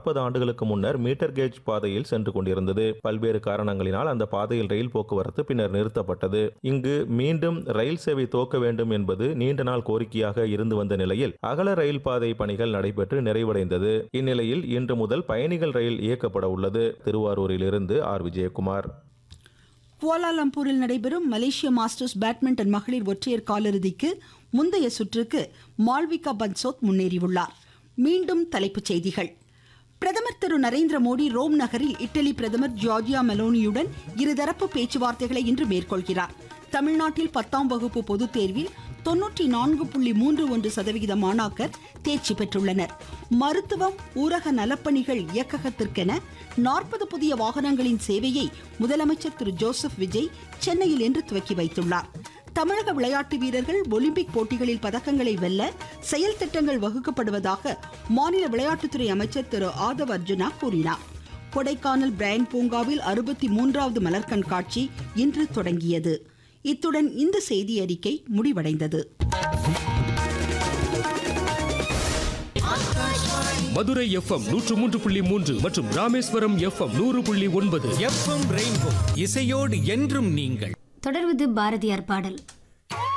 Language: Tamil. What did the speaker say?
நாற்பது ஆண்டுகளுக்கு முன்னர் மீட்டர் கேஜ் பாதையில் சென்று கொண்டிருந்தது பல்வேறு காரணங்களினால் அந்த பாதையில் ரயில் போக்குவரத்து பின்னர் நிறுத்தப்பட்டது இங்கு மீண்டும் ரயில் சேவை துவக்க வேண்டும் என்பது நீண்ட நாள் கோரிக்கையாக இருந்து வந்த நிலையில் அகல ரயில் பாதை பணிகள் நடைபெற்று நிறைவடைந்தது இந்நிலையில் இன்று முதல் பயணிகள் ரயில் இயக்கப்பட உள்ளது திருவாரூரிலிருந்து ஆர் விஜயகுமார் குவாலாலம்பூரில் நடைபெறும் மலேசிய மாஸ்டர்ஸ் பேட்மிண்டன் மகளிர் ஒற்றையர் காலிறுதிக்கு முந்தைய சுற்றுக்கு மால்விகா பன்சோத் முன்னேறியுள்ளார் மீண்டும் தலைப்புச் செய்திகள் பிரதமர் திரு நரேந்திர மோடி ரோம் நகரில் இட்டலி பிரதமர் ஜார்ஜியா மெலோனியுடன் இருதரப்பு பேச்சுவார்த்தைகளை இன்று மேற்கொள்கிறார் தமிழ்நாட்டில் பத்தாம் வகுப்பு பொதுத் தேர்வில் தொன்னூற்றி நான்கு புள்ளி மூன்று ஒன்று சதவிகித மாணாக்கர் தேர்ச்சி பெற்றுள்ளனர் மருத்துவம் ஊரக நலப்பணிகள் இயக்ககத்திற்கென நாற்பது புதிய வாகனங்களின் சேவையை முதலமைச்சர் திரு ஜோசப் விஜய் சென்னையில் இன்று துவக்கி வைத்துள்ளார் தமிழக விளையாட்டு வீரர்கள் ஒலிம்பிக் போட்டிகளில் பதக்கங்களை வெல்ல செயல் திட்டங்கள் வகுக்கப்படுவதாக மாநில விளையாட்டுத்துறை அமைச்சர் திரு ஆதவ் அர்ஜுனா கூறினார் கொடைக்கானல் பிரைன் பூங்காவில் அறுபத்தி மூன்றாவது மலர் கண்காட்சி இன்று தொடங்கியது இத்துடன் இந்த செய்தி அறிக்கை முடிவடைந்தது மதுரை எஃப்எம் நூற்று மூன்று புள்ளி மூன்று மற்றும் ராமேஸ்வரம் எஃப்எம் நூறு புள்ளி ஒன்பது எஃப்எம் ரெயின்போ இசையோடு என்றும் நீங்கள் தொடர்வது பாரதியார் பாடல்